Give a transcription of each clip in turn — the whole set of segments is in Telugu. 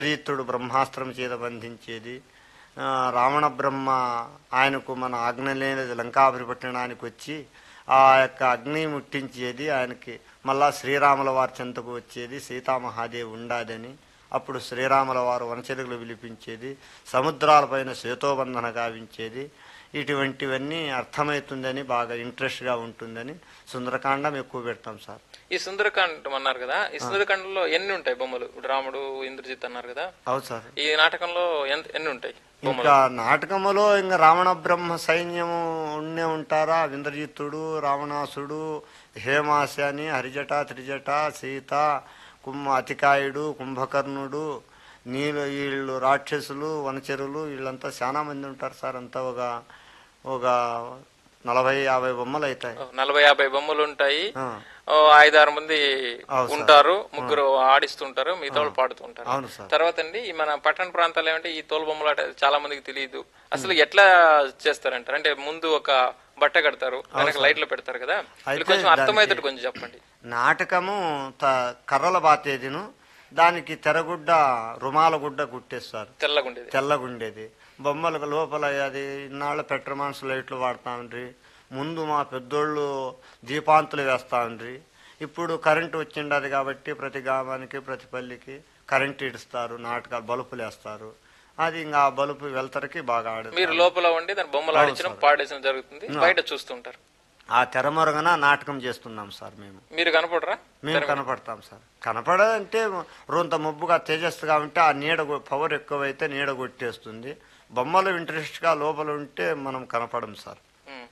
శ్రీతుడు బ్రహ్మాస్త్రం చేత బంధించేది ఆ, రావణ బ్రహ్మ ఆయనకు మన ఆజ్ఞ లేనిది లంకాపురి పట్టణానికి వచ్చి ఆ యొక్క అగ్ని ముట్టించేది ఆయనకి మళ్ళా శ్రీరాముల వారి చెంతకు వచ్చేది సీతామహాదేవి ఉండాదని అప్పుడు శ్రీరాముల వారు వనచెరుగులు విలిపించేది సముద్రాలపైన సేతోబంధన గావించేది ఇటువంటివన్నీ అర్థమవుతుందని బాగా ఇంట్రెస్ట్గా ఉంటుందని సుందరకాండం ఎక్కువ పెడతాం సార్ ఈ సుందరకాండం అన్నారు కదా ఈ సుందరకాండంలో ఎన్ని ఉంటాయి బొమ్మలు ఇప్పుడు రాముడు ఇంద్రజిత్ అన్నారు కదా అవును సార్ ఈ నాటకంలో ఎంత ఎన్ని ఉంటాయి బొమ్మలు ఇంకా నాటకములో ఇంకా రావణ బ్రహ్మ సైన్యము ఉండే ఉంటారా ఇంద్రజిత్తుడు రావణాసుడు హేమాశాని హరిజట త్రిజట సీత కుంభ అతికాయుడు కుంభకర్ణుడు నీళ్ళు వీళ్ళు రాక్షసులు వనచరులు వీళ్ళంతా చాలా మంది ఉంటారు సార్ అంతా ఒక ఒక నలభై యాభై బొమ్మలు అవుతాయి ఓ, నలభై యాభై బొమ్మలు ఉంటాయి ఆ, ఓ, ఐదారు మంది అవును సార్. ఉంటారు ముగ్గురు ఆడిస్తుంటారు మిగతా వాళ్ళు పాడుతూ ఉంటారు అవును సార్ తర్వాత అండి ఈ మన పట్టణ ప్రాంతాలు ఏమంటే ఈ తోలు బొమ్మలు ఆట చాలా మందికి తెలియదు అసలు ఎట్లా చేస్తారంటారు అంటే ముందు ఒక బట్ట కడతారు వెనక లైట్లు పెడతారు కదా ఇది కొంచెం అర్థమయ్యేటట్టు కొంచెం చెప్పండి నాటకము త కర్రల బాతేదిను దానికి తెరగుడ్డ రుమాల గుడ్డ కుట్టేస్తారు తెల్లగుండేది తెల్లగుండేది బొమ్మలకు లోపల అది ఇన్నాళ్ళ పెట్రోమాన్స్ లైట్లు వాడుతా ఉండ్రి ముందు మా పెద్దోళ్ళు దీపాంతులు వేస్తా ఉండ్రి ఇప్పుడు కరెంటు వచ్చిండదు కాబట్టి ప్రతి గ్రామానికి ప్రతి పల్లికి కరెంటు ఇడుస్తారు నాటకాలు బలుపులు వేస్తారు అది ఇంకా ఆ బలుపు వెళ్తరికి బాగా ఆడు మీరు లోపల ఉండి దాని బొమ్మలు ఆడించడం పాడేసడం జరుగుతుంది బయట చూస్తుంటారు ఆ తెరమొరగన నాటకం చేస్తున్నాం సార్ మేము మీరు కనపడరా మేము కనపడతాం సార్ కనపడంటే రొంత మబ్బుగా తేజస్సుగా ఉంటే ఆ నీడ కొ- పవర్ ఎక్కువైతే నీడ కొట్టేస్తుంది బొమ్మలు ఇంట్రెస్ట్గా లోపల ఉంటే మనం కనపడం సార్ ఉమ్.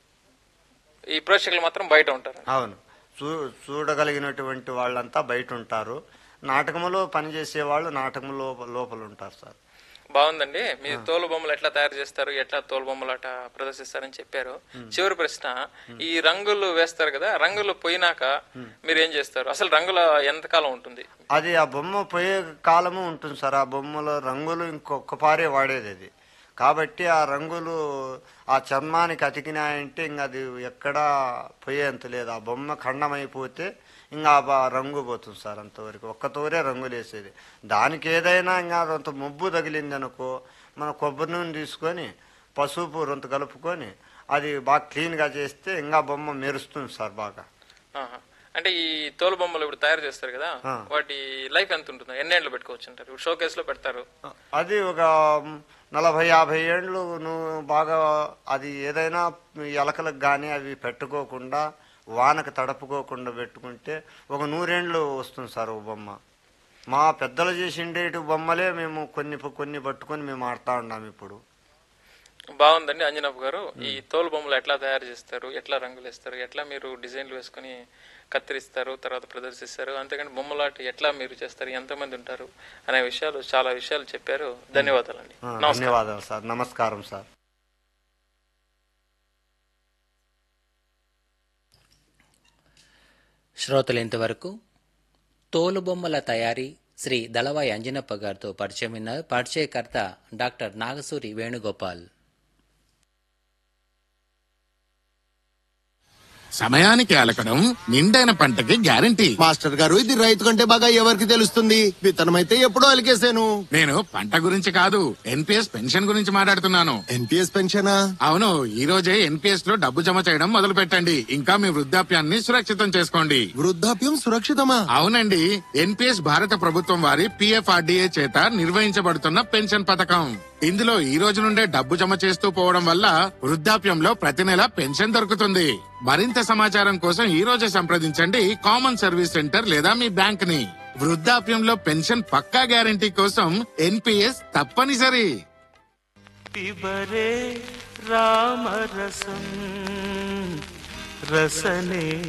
ఈ ప్రేక్షకులు మాత్రం బయట ఉంటారు అవును చూ చూడగలిగినటువంటి వాళ్ళంతా బయట ఉంటారు నాటకములో పనిచేసే వాళ్ళు నాటకం లోప- లోపల ఉంటారు సార్ బాగుందండి మీరు తోలు బొమ్మలు ఎట్లా తయారు చేస్తారు ఎట్లా తోలు బొమ్మలు అట్లా ప్రదర్శిస్తారని చెప్పారు చివరి ప్రశ్న ఈ రంగులు వేస్తారు కదా రంగులు పోయినాక మీరు ఏం చేస్తారు అసలు రంగుల ఎంతకాలం ఉంటుంది అది ఆ బొమ్మ పోయే కాలము ఉంటుంది సార్ ఆ బొమ్మలో రంగులు ఇంకొక పారే వాడేది అది కాబట్టి ఆ రంగులు ఆ చర్మానికి అతికినాయంటే ఇంక అది ఎక్కడా పోయేంత లేదు ఆ బొమ్మ ఖండమైపోతే ఇంకా ఆ బ- రంగు పోతుంది సార్ అంతవరకు ఒక్క తోరే రంగులు వేసేది దానికి ఏదైనా ఇంకా కొంత ముబ్బు తగిలింది అనుకో మన కొబ్బరి నూనె తీసుకొని పసుపు రొంత కలుపుకొని అది బాగా క్లీన్గా చేస్తే ఇంకా బొమ్మ మెరుస్తుంది సార్ బాగా ఆహా. అంటే ఈ తోలు బొమ్మలు ఇప్పుడు తయారు చేస్తారు కదా వాటి లైఫ్ ఎంత ఉంటుంది ఎన్నేళ్ళు పెట్టుకోవచ్చు అంటారు ఇప్పుడు షోకేస్ లో పెడతారు అది ఒక నలభై యాభై ఏండ్లు నువ్వు బాగా అది ఏదైనా ఎలకలకు కానీ అవి పెట్టుకోకుండా వానకు తడపుకోకుండా పెట్టుకుంటే ఒక నూరేండ్లు వస్తుంది సార్ ఒక బొమ్మ మా పెద్దలు చేసిండేటి బొమ్మలే మేము కొన్ని కొన్ని పట్టుకొని మేము ఆడుతా ఉన్నాం ఇప్పుడు బాగుందండి అంజనప్ప గారు ఈ తోలు బొమ్మలు ఎట్లా తయారు చేస్తారు ఎట్లా రంగులు వేస్తారు ఎట్లా మీరు డిజైన్లు వేసుకుని కత్తిరిస్తారు తర్వాత ప్రదర్శిస్తారు అంతేకాని బొమ్మలాట ఎట్లా మీరు చేస్తారు ఎంతమంది ఉంటారు అనే విషయాలు చాలా విషయాలు చెప్పారు ధన్యవాదాలండి ఆ, నమస్కారం ధన్యవాదాలు సార్ నమస్కారం సార్ శ్రోతలు ఇంతవరకు తోలుబొమ్మల తయారీ శ్రీ దళవాయి అంజనప్ప గారితో పరిచయం విన్నారు పరిచయకర్త డాక్టర్ నాగసూరి వేణుగోపాల్ సమయానికి అలకడం నిండైన పంటకి గ్యారంటీ మాస్టర్ గారు ఇది రైతు కంటే బాగా ఎవరికి తెలుస్తుంది విత్తనం అయితే ఎప్పుడో అలికేశాను నేను పంట గురించి కాదు ఎన్పిఎస్ పెన్షన్ గురించి మాట్లాడుతున్నాను ఎన్పిఎస్ పెన్షనా అవును ఈ రోజే ఎన్పిఎస్ లో డబ్బు జమ చేయడం మొదలు పెట్టండి ఇంకా మీ వృద్ధాప్యాన్ని సురక్షితం చేసుకోండి వృద్ధాప్యం సురక్షితమా అవునండి ఎన్పిఎస్ భారత ప్రభుత్వం వారి పిఎఫ్ఆర్డిఏ చేత నిర్వహించబడుతున్న పెన్షన్ పథకం ఇందులో ఈ రోజు నుండే డబ్బు జమ చేస్తూ పోవడం వల్ల వృద్ధాప్యంలో ప్రతి నెల పెన్షన్ దొరుకుతుంది మరింత సమాచారం కోసం ఈ రోజే సంప్రదించండి కామన్ సర్వీస్ సెంటర్ లేదా మీ బ్యాంక్ ని వృద్ధాప్యంలో పెన్షన్ పక్కా గ్యారంటీ కోసం ఎన్పిఎస్ తప్పనిసరి పిబరే రామరసం రసనే